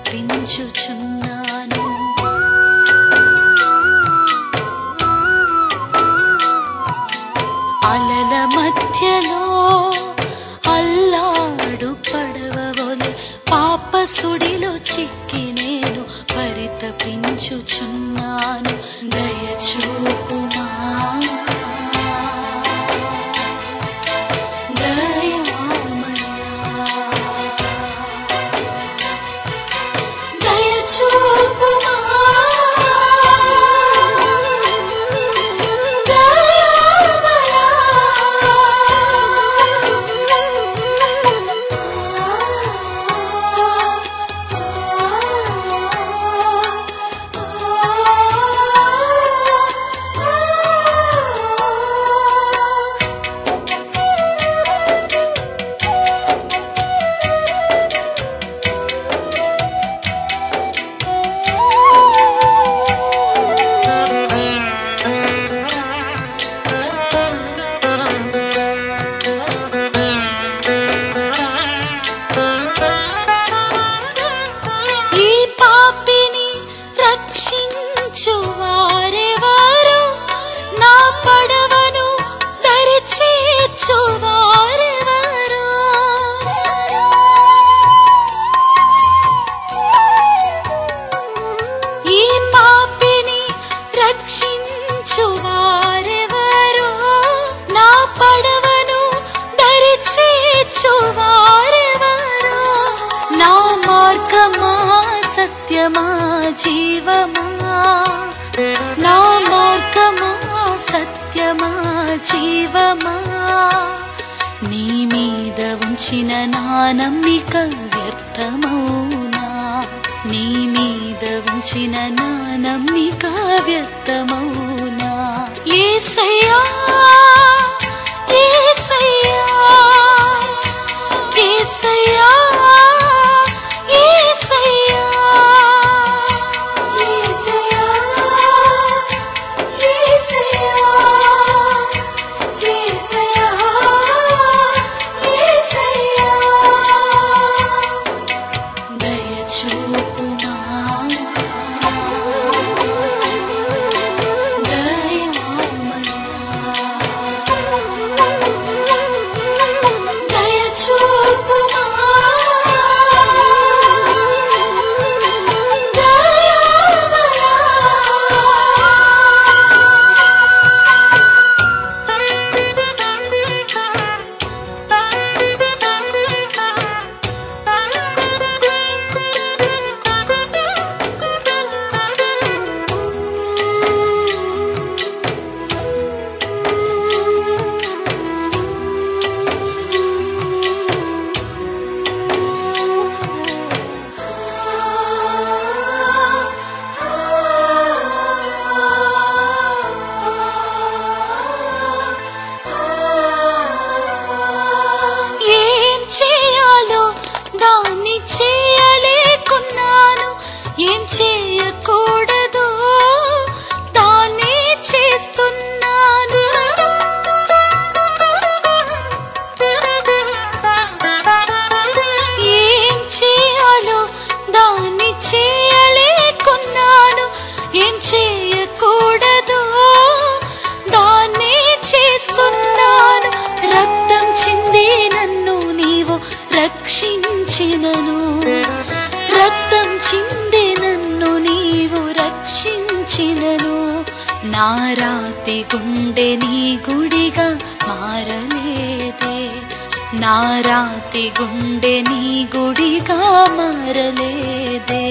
పరితపించుచున్నాను అలల మధ్యలో అల్లాడు పడవలే పాప సుడిలో చిక్కి నేను పరితపించుచున్నాను దయచూపుమా దయామయా దయచూపుమా దయామయా ఈ పాపిని రక్షించు వారెవరు నా పడవను దరిచేర్చు వారెవరు ఈ పాపిని రక్షించు వారెవరు నా పడవను దరిచేర్చు వారెవరు నా మార్గమా సత్యమా జీవమా నా మార్గమా సత్యమా జీవమా నీ మీద ఉంచిన నా నమ్మిక వ్యర్థమౌనా నీ మీద ఉంచిన నా నమ్మిక వ్యర్థమౌనా ఏసయ్యా ఏసయ్యా ఏసయ్యా ఏసయ్యా ఏసయ్యా ఏసయ్యా ఏసయ్యా ఏసయ్యా దయచూపుమా దయామయా దయచూపుమా ఏం చేయాలో దాన్ని చేయలేకున్నాను ఏం చేయకూడదు దాన్ని చేస్తున్నాను ఏం చేయాలో దాన్ని చేయలేకున్నాను ఏం చేయకూడదు దాన్ని చేస్తున్నాను రక్తం చింది నన్ను నీవు రక్షించినను రక్తం చింది నన్ను నీవు రక్షించినను నా రాతి గుండె నీ గుడిగా మారలేదే నా రాతి గుండె నీ గుడిగా మారలేదే